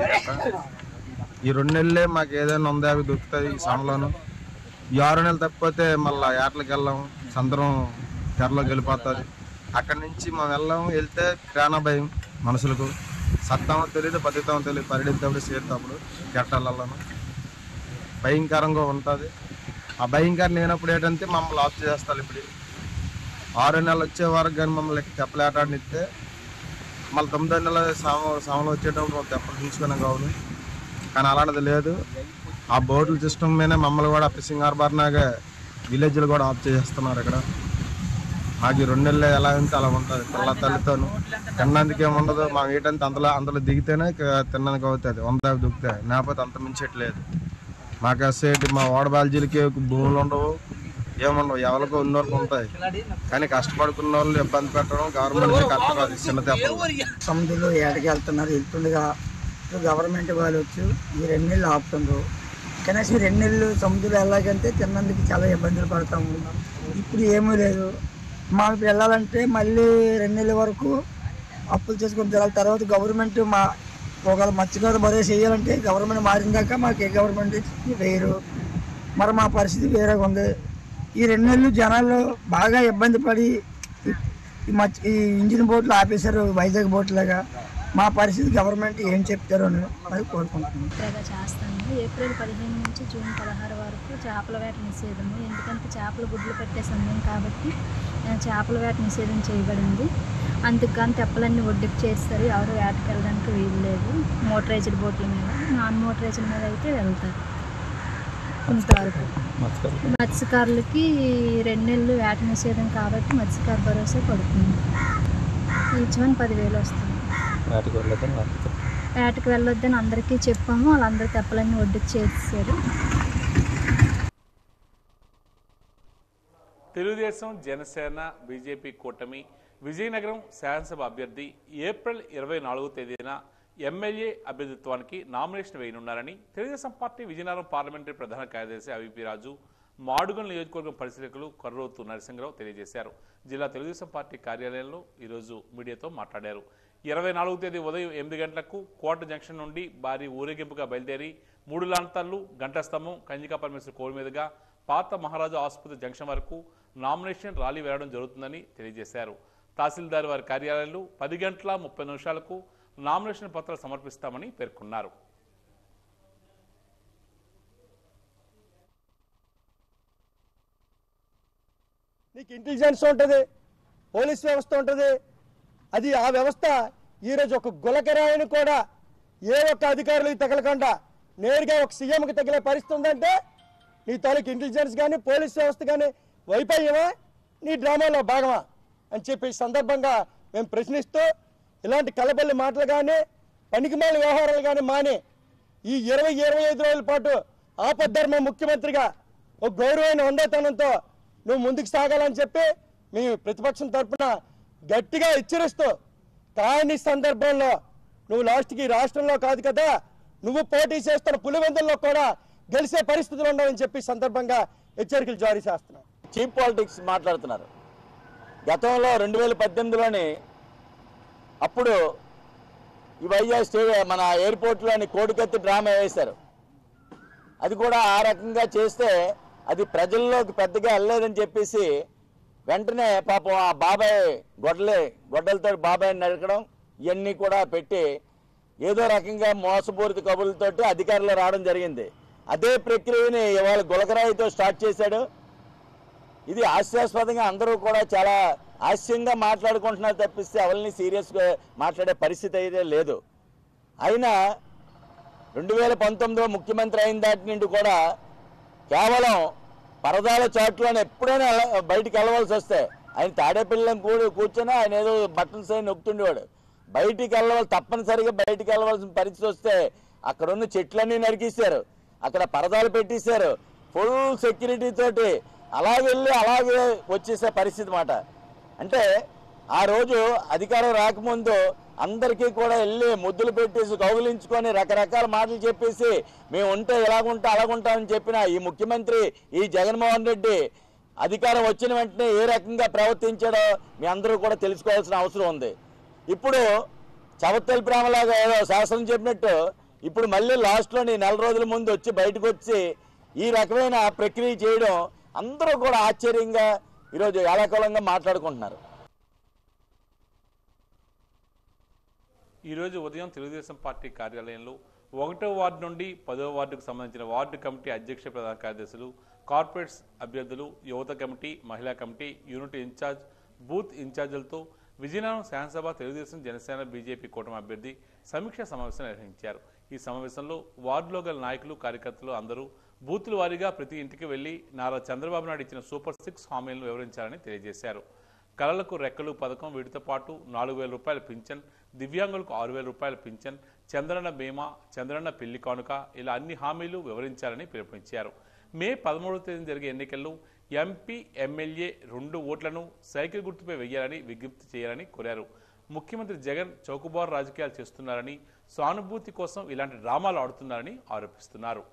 ఈ రెండు నెలలే మాకు ఏదైనా ఉందా అవి దొరుకుతాయి ఈ సమలోను ఈ ఆరు నెలలు తప్పిపోతే మళ్ళీ ఏటలకు వెళ్ళాం సందరం తెరలోకి వెళ్ళిపోతుంది అక్కడి నుంచి మనం వెళ్ళాం వెళ్తే ప్రాణ భయం మనుషులకు సత్తామో తెలియదు బతుకుతామో తెలియదు పరిగెత్తేటప్పుడు చేరుతప్పుడు గట్టలలో భయంకరంగా ఉంటుంది ఆ భయంకరం లేనప్పుడు ఏంటంటే మమ్మల్ని ఆఫ్ చేస్తారు ఇప్పుడు ఆరు నెలలు వచ్చే వరకు కానీ మమ్మల్ని తెప్పలేటాడినిస్తే మళ్ళీ తొమ్మిదో నెల సామ సామలు వచ్చేటప్పుడు మనం తెప్పలు తీసుకునే కావాలి కానీ అలాంటిది లేదు ఆ బోర్డుల సిస్టమ్ మీదనే మమ్మల్ని కూడా ఫిషింగ్ హార్బర్నాగా విలేజ్లు కూడా ఆఫ్ చేస్తున్నారు ఇక్కడ మాకు ఈ రెండు నెలలు ఎలా ఉంటే అలా ఉంటుంది పిల్ల తల్లితోను తినడానికి ఏమి ఉండదు మాకు ఏంటంటే అందులో అందులో దిగితేనే ఇక తినడానికి అవుతుంది వంద దిగితే లేకపోతే అంత మించట్లేదు మాకు అసేటి మా ఓడ బాల్జీలకి భూములు ఉండవు ఏముండవు ఎవరికో ఉన్నోళ్ళకి ఉంటాయి కానీ కష్టపడుకున్న వాళ్ళు ఇబ్బంది పెట్టడం గవర్నమెంట్ కష్టం అది చిన్న దెబ్బలు సముద్రంలో ఏటకి వెళ్తున్నారు వెళ్తుండగా ఇప్పుడు గవర్నమెంట్ వాళ్ళు వచ్చి ఈ రెండు నెలలు ఆపుతుండ్రు కనీసం ఈ రెండు నెలలు సముద్రంలో వెళ్ళాలంటే తిన్నందుకు చాలా ఇబ్బందులు పడతాము ఇప్పుడు ఏమీ లేదు మాకు వెళ్ళాలంటే మళ్ళీ రెండు నెలల వరకు అప్పులు చేసుకొని తినాలి తర్వాత గవర్నమెంట్ మా ఒకవేళ మత్స్యకారు భరోసా చేయాలంటే గవర్నమెంట్ మారిన దాకా మాకు ఏ గవర్నమెంట్ వేయరు మరి మా పరిస్థితి వేరేగా ఉంది ఈ రెండు నెలలు జనాలు బాగా ఇబ్బంది పడి ఈ- ఈ మచ్ ఈ ఇంజిన్ బోట్లు ఆపేశారు వైజాగ్ బోట్లాగా మా పరిస్థితి గవర్నమెంట్ ఏం చెప్తారో అని అది కోరుకుంటున్నాను ఇలాగా చేస్తాము ఏప్రిల్ పదిహేను నుంచి జూన్ పదహారు వరకు చేపల వేట నిషేధము ఎందుకంటే చేపలు గుడ్లు పెట్టే సమయం కాబట్టి ఆ, చేపల వేట నిషేధం చేయబడింది అందుకని తెప్పలన్నీ ఒడ్డుకు చేస్తారు ఎవరు వేటకి వెళ్ళడానికి వీలు లేదు మోటరైజ్డ్ బోట్ల మీద నాన్ మోటరైజ్డ్ మీద అయితే వెళ్తారు కొంతవరకు మత్స్యకారులకి రెండు నెలలు వేట నిషేధం కాబట్టి మత్స్యకార భరోసా పడుతుంది ఈచ్ వన్ పదివేలు వస్తుంది వేటకు వెళ్ళొద్దని అందరికీ చెప్పాము వాళ్ళందరూ తెప్పలన్నీ ఒడ్డుకు చేసేసారు తెలుగుదేశం జనసేన బీజేపీ కూటమి విజయనగరం శాసనసభ అభ్యర్థి ఏప్రిల్ ఇరవై నాలుగో తేదీన ఎమ్మెల్యే అభ్యర్థిత్వానికి నామినేషన్ వేయనున్నారని తెలుగుదేశం పార్టీ విజయనగరం పార్లమెంటరీ ప్రధాన కార్యదర్శి అవిపి రాజు మాడుగల్ నియోజకవర్గం పరిశీలకులు కర్రోతు నరసింహరావు తెలియజేశారు జిల్లా తెలుగుదేశం పార్టీ కార్యాలయంలో ఈరోజు మీడియాతో మాట్లాడారు ఇరవై నాలుగో తేదీ ఉదయం ఎనిమిది గంటలకు కోట జంక్షన్ నుండి భారీ ఊరేగింపుగా బయలుదేరి మూడు లాంతర్లు గంట స్తంభం కంజికా పరమేశ్వర కోడి మీదుగా పాత మహారాజా ఆసుపత్రి జంక్షన్ వరకు నామినేషన్ ర్యాలీ వేయడం జరుగుతుందని తెలియజేశారు తహసీల్దార్ వారి కార్యాలయంలో పది గంటల ముప్పై నిమిషాలకు నామినేషన్ పత్రాలు సమర్పిస్తామని పేర్కొన్నారు నీకు ఇంటెలిజెన్స్ ఉంటుంది పోలీస్ వ్యవస్థ ఉంటుంది అది ఆ వ్యవస్థ ఈరోజు ఒక గులకరాయిని కూడా ఏ ఒక్క అధికారులకు తగలకుండా నేరుగా ఒక సీఎంకి తగిలే పరిస్థితి ఉందంటే నీ తాలూకు ఇంటెలిజెన్స్ కానీ పోలీస్ వ్యవస్థ కానీ వైఫల్యమా నీ డ్రామాలో భాగమా అని చెప్పి ఈ సందర్భంగా మేము ప్రశ్నిస్తూ ఇలాంటి కలబల్లి మాటలు కానీ పనికిమాల వ్యవహారాలు కానీ మాని ఈ ఇరవై ఇరవై ఐదు రోజుల పాటు ఆపద్ధర్మ ముఖ్యమంత్రిగా ఒక గౌరవమైన హుందాతనంతో నువ్వు ముందుకు సాగాలని చెప్పి మీ ప్రతిపక్షం తరపున గట్టిగా హెచ్చరిస్తూ కాని సందర్భంలో నువ్వు లాస్ట్కి రాష్ట్రంలో కాదు కదా నువ్వు పోటీ చేస్తున్న పులివెందుల్లో కూడా గెలిచే పరిస్థితులు ఉండవని చెప్పి ఈ సందర్భంగా హెచ్చరికలు జారీ చేస్తున్నాం చీప్ పాలిటిక్స్ మాట్లాడుతున్నారు గతంలో రెండు వేల పద్దెనిమిదిలోని అప్పుడు ఈ వైజాగ్ స్టే మన ఎయిర్పోర్ట్లోని కోడికత్తి డ్రామా వేశారు అది కూడా ఆ రకంగా చేస్తే అది ప్రజల్లోకి పెద్దగా వెళ్ళలేదని చెప్పేసి వెంటనే పాపం ఆ బాబాయ్ గొడ్డలే గొడ్డలతో బాబాయ్ని నడకడం ఇవన్నీ కూడా పెట్టి ఏదో రకంగా మోసపూరిత కబుర్లతోటి అధికారంలో రావడం జరిగింది అదే ప్రక్రియని ఇవాళ గులకరాయితో స్టార్ట్ చేశాడు ఇది హాస్యాస్పదంగా అందరూ కూడా చాలా హాస్యంగా మాట్లాడుకుంటున్నారు తప్పిస్తే ఎవరిని సీరియస్గా మాట్లాడే పరిస్థితి అయితే లేదు అయినా రెండు వేల పంతొమ్మిదిలో ముఖ్యమంత్రి అయిన దాటి నుండి కూడా కేవలం పరదాల చాట్లోనే ఎప్పుడైనా ఎల్ల- బయటికి వెళ్ళవలసి వస్తే ఆయన తాడేపిల్లం కూడి కూర్చొని ఆయన ఏదో బట్టన్స్ అయి నొక్కుతుండేవాడు బయటికి వెళ్ళవాలి తప్పనిసరిగా బయటికి వెళ్ళవలసిన పరిస్థితి వస్తే అక్కడ ఉన్న చెట్లన్నీ నరికిస్తారు అక్కడ పరదాలు పెట్టేశారు ఫుల్ సెక్యూరిటీ తోటి అలాగే వెళ్ళి అలాగే వచ్చేసే పరిస్థితి మాట అంటే ఆ రోజు అధికారం రాకముందు అందరికీ కూడా వెళ్ళి ముద్దులు పెట్టేసి కౌగిలించుకొని రకరకాల మాటలు చెప్పేసి మేము ఉంటే ఎలాగుంటా అలాగుంటామని చెప్పిన ఈ ముఖ్యమంత్రి ఈ జగన్మోహన్ రెడ్డి అధికారం వచ్చిన వెంటనే ఏ రకంగా ప్రవర్తించాడో మీ అందరూ కూడా తెలుసుకోవాల్సిన అవసరం ఉంది ఇప్పుడు చవత్తెల ప్రేమలాగా ఏదో శాసనం చెప్పినట్టు ఇప్పుడు మళ్ళీ లాస్ట్లోని నెల రోజుల ముందు వచ్చి బయటకు వచ్చి ఈ రకమైన ప్రక్రియ చేయడం అందరూ కూడా ఆశ్చర్యంగా ఈరోజు ఏలాకులంగా మాట్లాడుకుంటున్నారు ఈరోజు ఉదయం తెలుగుదేశం పార్టీ కార్యాలయంలో ఒకటో వార్డు నుండి పదో వార్డుకు సంబంధించిన వార్డు కమిటీ అధ్యక్ష ప్రధాన కార్యదర్శులు కార్పొరేట్స్ అభ్యర్థులు యువత కమిటీ మహిళా కమిటీ యూనిట్ ఇన్ఛార్జ్ బూత్ ఇన్ఛార్జీలతో విజయనగరం శాసనసభ తెలుగుదేశం జనసేన బీజేపీ కూటమి అభ్యర్థి సమీక్ష సమావేశం నిర్వహించారు ఈ సమావేశంలో వార్డులో గల నాయకులు కార్యకర్తలు అందరూ బూతుల వారీగా ప్రతి ఇంటికి వెళ్లి నారా చంద్రబాబు నాయుడు ఇచ్చిన సూపర్ సిక్స్ హామీలను వివరించాలని తెలియజేశారు కళలకు రెక్కలు పథకం వీటితో పాటు నాలుగు వేల రూపాయల పింఛన్ దివ్యాంగులకు ఆరు వేల రూపాయల పింఛన్ చంద్రన్న బీమా చంద్రన్న పెళ్లి కానుక ఇలా అన్ని హామీలు వివరించాలని పిలుపునిచ్చారు మే పదమూడవ తేదీన జరిగే ఎన్నికల్లో ఎంపీ ఎమ్మెల్యే రెండు ఓట్లను సైకిల్ గుర్తుపై వెయ్యాలని విజ్ఞప్తి చేయాలని కోరారు ముఖ్యమంత్రి జగన్ చౌకబారు రాజకీయాలు చేస్తున్నారని సానుభూతి కోసం ఇలాంటి డ్రామాలు ఆడుతున్నారని ఆరోపిస్తున్నారు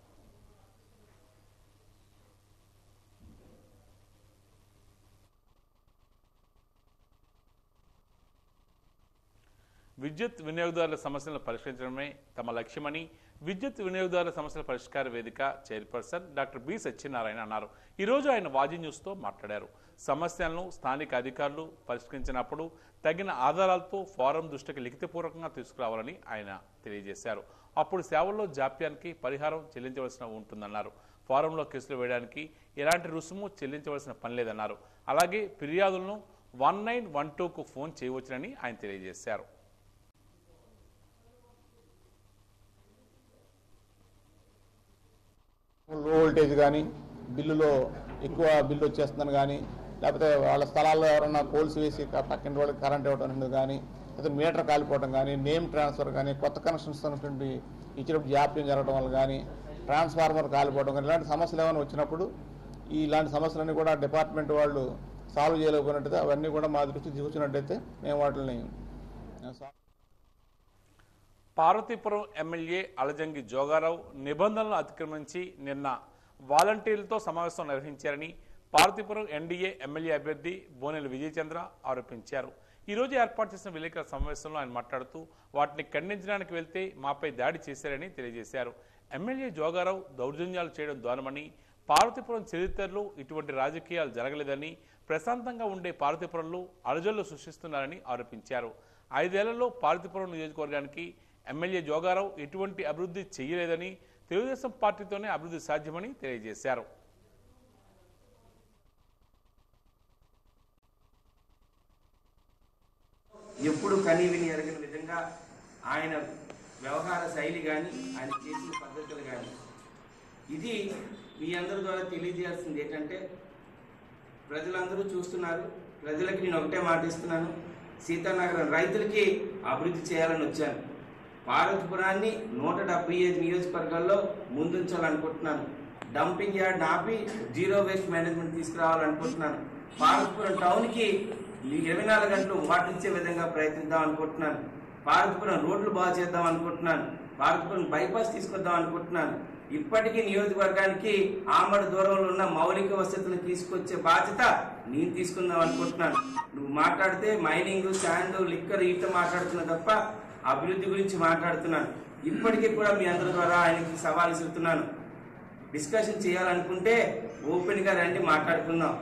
విద్యుత్ వినియోగదారుల సమస్యలను పరిష్కరించడమే తమ లక్ష్యమని విద్యుత్ వినియోగదారుల సమస్యల పరిష్కార వేదిక చైర్పర్సన్ డాక్టర్ బి సత్యనారాయణ అన్నారు ఈరోజు ఆయన వాజీ న్యూస్తో మాట్లాడారు సమస్యలను స్థానిక అధికారులు పరిష్కరించినప్పుడు తగిన ఆధారాలతో ఫోరం దృష్టికి లిఖితపూర్వకంగా తీసుకురావాలని ఆయన తెలియజేశారు అప్పుడు సేవల్లో జాప్యానికి పరిహారం చెల్లించవలసిన ఉంటుందన్నారు ఫోరంలో కేసులు వేయడానికి ఎలాంటి రుసుము చెల్లించవలసిన పని లేదన్నారు అలాగే ఫిర్యాదులను వన్ నైన్ వన్ టూకు ఫోన్ చేయవచ్చునని ఆయన తెలియజేశారు లో వోల్టేజ్ కానీ బిల్లులో ఎక్కువ బిల్లు వచ్చేస్తుందని కానీ లేకపోతే వాళ్ళ స్థలాల్లో ఎవరైనా పోల్స్ వేసి క- పక్కింటి వాళ్ళకి కరెంట్ ఇవ్వడం అనేది కానీ లేకపోతే మీటర్ కాలిపోవడం కానీ నేమ్ ట్రాన్స్ఫర్ కానీ కొత్త కనెక్షన్స్ అనేటువంటి ఇచ్చినప్పుడు జాప్యం జరగడం వల్ల కానీ ట్రాన్స్ఫార్మర్ కాలిపోవడం కానీ ఇలాంటి సమస్యలు ఏమైనా వచ్చినప్పుడు ఈ ఇలాంటి సమస్యలన్నీ కూడా డిపార్ట్మెంట్ వాళ్ళు సాల్వ్ చేయలేకపోయినట్టయితే అవన్నీ కూడా మా దృష్టికి చూసినట్టయితే మేము వాటిని సాల్వ్ పార్వతీపురం ఎమ్మెల్యే అలజంగి జోగారావు నిబంధనలు అతిక్రమించి నిన్న వాలంటీర్లతో సమావేశం నిర్వహించారని పార్వతీపురం ఎన్డీఏ ఎమ్మెల్యే అభ్యర్థి బోనెల విజయచంద్ర ఆరోపించారు ఈ రోజు ఏర్పాటు చేసిన విలేకరుల సమావేశంలో ఆయన మాట్లాడుతూ వాటిని ఖండించడానికి వెళ్తే మాపై దాడి చేశారని తెలియజేశారు ఎమ్మెల్యే జోగారావు దౌర్జన్యాలు చేయడం ద్వారమని పార్వతీపురం చరిత్రలో ఇటువంటి రాజకీయాలు జరగలేదని ప్రశాంతంగా ఉండే పార్వతీపురంలో అలజడులు సృష్టిస్తున్నారని ఆరోపించారు ఐదేళ్లలో పార్వతీపురం నియోజకవర్గానికి ఎమ్మెల్యే జోగారావు ఎటువంటి అభివృద్ధి చేయలేదని తెలుగుదేశం పార్టీతోనే అభివృద్ధి సాధ్యమని తెలియజేశారు ఎప్పుడు కని విని ఎరగిన విధంగా ఆయన వ్యవహార శైలి కానీ ఆయన చేసిన పద్ధతులు కానీ ఇది మీ అందరి ద్వారా తెలియజేయాల్సింది ఏంటంటే ప్రజలందరూ చూస్తున్నారు ప్రజలకి నేను ఒకటే మాట ఇస్తున్నాను సీతానగరం రైతులకి అభివృద్ధి చేయాలని వచ్చాను పార్వతీపురాన్ని నూట డెబ్బై ఐదు నియోజకవర్గాల్లో ముందుంచాలనుకుంటున్నాను డంపింగ్ యార్డ్ ఆపి జీరో వేస్ట్ మేనేజ్మెంట్ తీసుకురావాలనుకుంటున్నాను పార్వతీపురం టౌన్కి ఇరవై నాలుగు గంటలు వాటర్ ఇచ్చే విధంగా ప్రయత్నిద్దాం అనుకుంటున్నాను పార్వతీపురం రోడ్లు బాగు చేద్దాం అనుకుంటున్నాను పార్వతీపురం బైపాస్ తీసుకొద్దాం అనుకుంటున్నాను ఇప్పటికీ నియోజకవర్గానికి ఆమడ దూరంలో ఉన్న మౌలిక వసతులను తీసుకొచ్చే బాధ్యత నేను తీసుకుందాం అనుకుంటున్నాను నువ్వు మాట్లాడితే మైనింగ్ శాండ్ లిక్కర్ ఈట మాట్లాడుతున్నా తప్ప అభివృద్ధి గురించి మాట్లాడుతున్నాను ఇప్పటికీ కూడా మీ అందరి ద్వారా ఆయనకి సవాల్ ఇస్తున్నాను డిస్కషన్ చేయాలనుకుంటే ఓపెన్ గా రండి మాట్లాడుకుందాం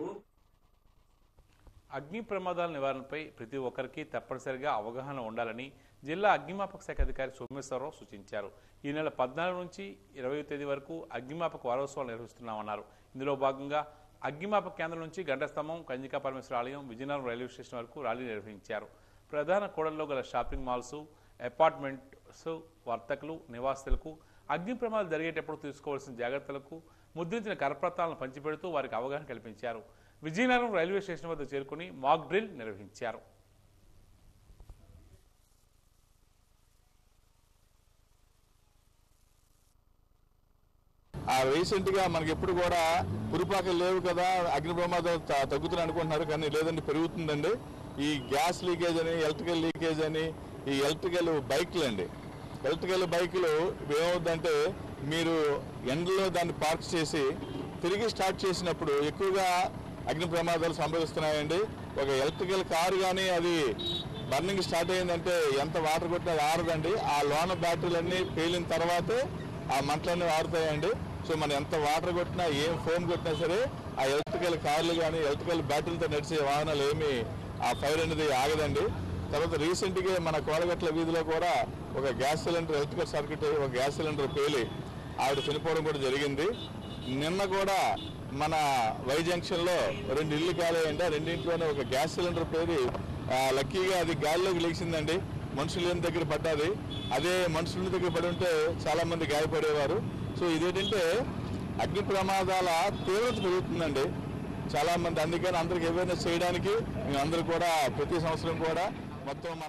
అగ్ని ప్రమాదాల నివారణపై ప్రతి ఒక్కరికి తప్పనిసరిగా అవగాహన ఉండాలని జిల్లా అగ్నిమాపక శాఖ అధికారి సోమేశ్వరరావు సూచించారు ఈ నెల పద్నాలుగు నుంచి ఇరవై తేదీ వరకు అగ్నిమాపక వారోత్సవాలు నిర్వహిస్తున్నామన్నారు ఇందులో భాగంగా అగ్నిమాపక కేంద్రం నుంచి గంటస్తంభం కంజికా పరమేశ్వర ఆలయం విజయనగరం రైల్వే స్టేషన్ వరకు ర్యాలీ నిర్వహించారు ప్రధాన కూడల్లో గల షాపింగ్ మాల్స్ అపార్ట్మెంట్స్ వర్తకులు నివాసితులకు అగ్ని ప్రమాదాలు జరిగేటప్పుడు తీసుకోవాల్సిన జాగ్రత్తలకు ముద్రించిన కరపత్రాలను పంచిపెడుతూ వారికి అవగాహన కల్పించారు విజయనగరం రైల్వే స్టేషన్ వద్ద చేరుకుని మాక్ డ్రిల్ నిర్వహించారు ఆ రీసెంట్ గా మనకి ఎప్పుడు కూడా పురుపాకలు లేవు కదా అగ్ని ప్రమాదం త- తగ్గుతుంది అనుకుంటున్నారు కానీ లేదండి పెరుగుతుందండి ఈ గ్యాస్ లీకేజ్ అని ఎలక్ట్రికల్ లీకేజ్ అని ఈ ఎలక్ట్రికల్ బైక్లు అండి ఎలక్ట్రికల్ బైకులు ఏమవుద్దంటే మీరు ఎండలో దాన్ని పార్క్ చేసి తిరిగి స్టార్ట్ చేసినప్పుడు ఎక్కువగా అగ్ని ప్రమాదాలు సంభవిస్తున్నాయండి ఒక ఎలక్ట్రికల్ కారు కానీ అది బర్నింగ్ స్టార్ట్ అయిందంటే ఎంత వాటర్ కొట్టినా అది ఆరదండి ఆ లోన బ్యాటరీలన్నీ పేలిన తర్వాతే ఆ మంటలన్నీ ఆరుతాయండి సో మనం ఎంత వాటర్ కొట్టినా ఏం ఫోన్ కొట్టినా సరే ఆ ఎలక్ట్రికల్ కార్లు కానీ ఎలక్ట్రికల్ బ్యాటరీలతో నడిచే వాహనాలు ఏమి ఆ ఫైర్ అనేది ఆగదండి తర్వాత రీసెంట్గా మన కోలగట్ల వీధిలో కూడా ఒక గ్యాస్ సిలిండర్ ఎలక్ట్రికల్ సర్క్యూట్ అయ్యి ఒక గ్యాస్ సిలిండర్ పేలి ఆవిడ చనిపోవడం కూడా జరిగింది నిన్న కూడా మన వై జంక్షన్లో రెండు ఇల్లు కాలేయండి ఆ రెండింటిలోనే ఒక గ్యాస్ సిలిండర్ పేరి ఆ, లక్కీగా అది గాలిలోకి లేచిందండి మనుషుల దగ్గర పడ్డది అదే మనుషుల దగ్గర పడి ఉంటే చాలా మంది గాయపడేవారు సో ఇదేంటంటే అగ్ని ప్రమాదాల తీవ్రత పెరుగుతుందండి చాలా మంది అందుకని అందరికి అవేర్నెస్ చేయడానికి మేము అందరూ కూడా ప్రతి సంవత్సరం కూడా మొత్తం మన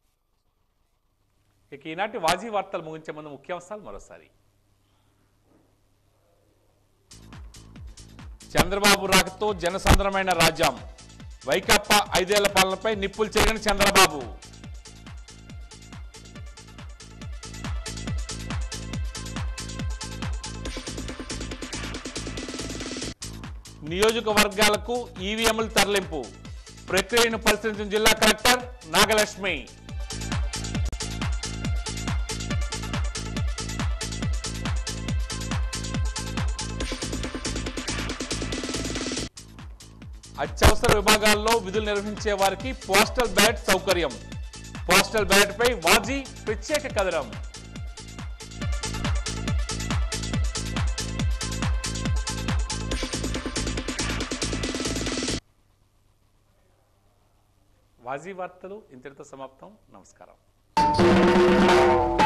ఇక ఈనాటి వాజీ వార్తలు ముగించే ముందు ముఖ్యాంశాలు మరోసారి చంద్రబాబు రాకతో జనసంద్రమైన రాజ్యం వైకాపా ఐదేళ్ల పాలనపై నిప్పులు చెరిగిన చంద్రబాబు నియోజకవర్గాలకు ఈవీఎంలు తరలింపు ప్రక్రియను పరిశీలించిన జిల్లా కలెక్టర్ నాగలక్ష్మి అత్యవసర విభాగాల్లో విధులు నిర్వహించే వారికి పోస్టల్ బ్యాలెట్ సౌకర్యం పోస్టల్ బ్యాలెట్ పై వాజీ ప్రత్యేక కథనం వాజీ వార్తలు ఇంతటితో సమాప్తం నమస్కారం